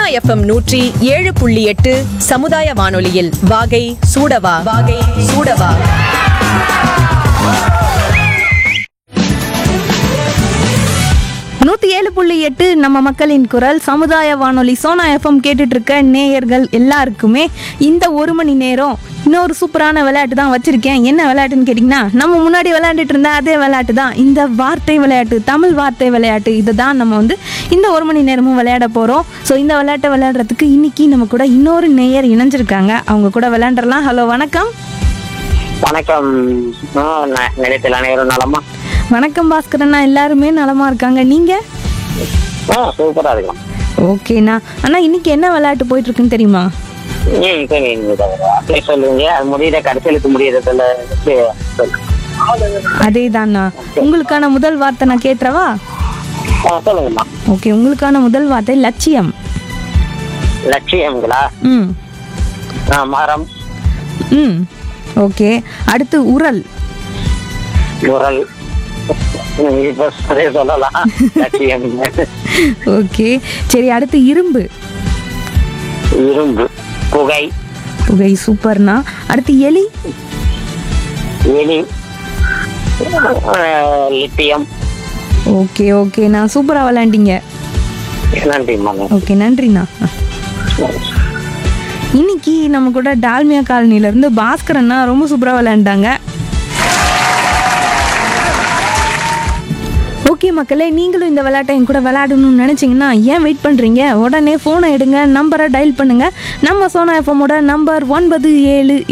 FM நூற்றி ஏழு புள்ளி எட்டு சமுதாய வானொலியில் வாகை சூடவா வாகை சூடவா நூற்றி ஏழு புள்ளி எட்டு நம்ம மக்களின் குரல் சமுதாய வானொலி சோனா எஃப்எம் கேட்டுட்டு இருக்க நேயர்கள் எல்லாருக்குமே இந்த ஒரு மணி நேரம் இன்னொரு சூப்பரான விளையாட்டு தான் வச்சிருக்கேன் என்ன விளையாட்டுன்னு கேட்டிங்கன்னா நம்ம முன்னாடி விளையாண்டுட்டு இருந்த அதே விளையாட்டு தான் இந்த வார்த்தை விளையாட்டு தமிழ் வார்த்தை விளையாட்டு இதை தான் நம்ம வந்து இந்த ஒரு மணி நேரமும் விளையாட போகிறோம் ஸோ இந்த விளையாட்டை விளையாடுறதுக்கு இன்னைக்கு நம்ம கூட இன்னொரு நேயர் இணைஞ்சிருக்காங்க அவங்க கூட விளையாண்டுறலாம் ஹலோ வணக்கம் வணக்கம் ஆ, ந- நிலையத்தில் அனைவரும் நலமா வணக்கம் பாஸ்கரண்ணா எல்லாருமே நலமா இருக்காங்க நீங்கள் ஆ சூப்பரா இருக்கும் ஓகேண்ணா அண்ணா இன்னைக்கு என்ன விளையாட்டு போயிட்டு இருக்குன்னு தெரியுமா ம் சரி நீங்க அப்படியே சொல்லுவீங்க அது முடியிற கடைசியிலுக்கு முடியறதுல அதே உங்களுக்கான முதல் வார்த்தை நான் கேட்டுறவா சொல்லுங்கம்மா ஓகே உங்களுக்கான முதல் வார்த்தை லட்சியம் லட்சியங்களா ம் ஆ, மரம் ம் ஓகே அடுத்து உரல் உரல் ம், இப்ப அதே சொல்லலாம் லட்சியம் ஓகே சரி அடுத்து இரும்பு இரும்பு புகை புகை சூப்பர்ண்ணா அடுத்து எலி எலி ஆ, லித்தியம் ஓகே ஓகேண்ணா சூப்பராக விளையாண்டீங்க நன்றி மகன் ஓகே நன்றிண்ணா இன்னைக்கு நம்ம கூட டால்மியா காலனிலேருந்து பாஸ்கர் அண்ணா ரொம்ப சூப்பராக விளையாண்டாங்க ஓகே மக்களே நீங்களும் இந்த விளையாட்டை என் கூட விளையாடணும்னு நினச்சிங்கன்னா ஏன் வெயிட் பண்ணுறீங்க உடனே ஃபோனை எடுங்க நம்பரை டயல் பண்ணுங்கள் நம்ம சோனா எஃப்எம்மோட நம்பர் ஒன்பது ஏழு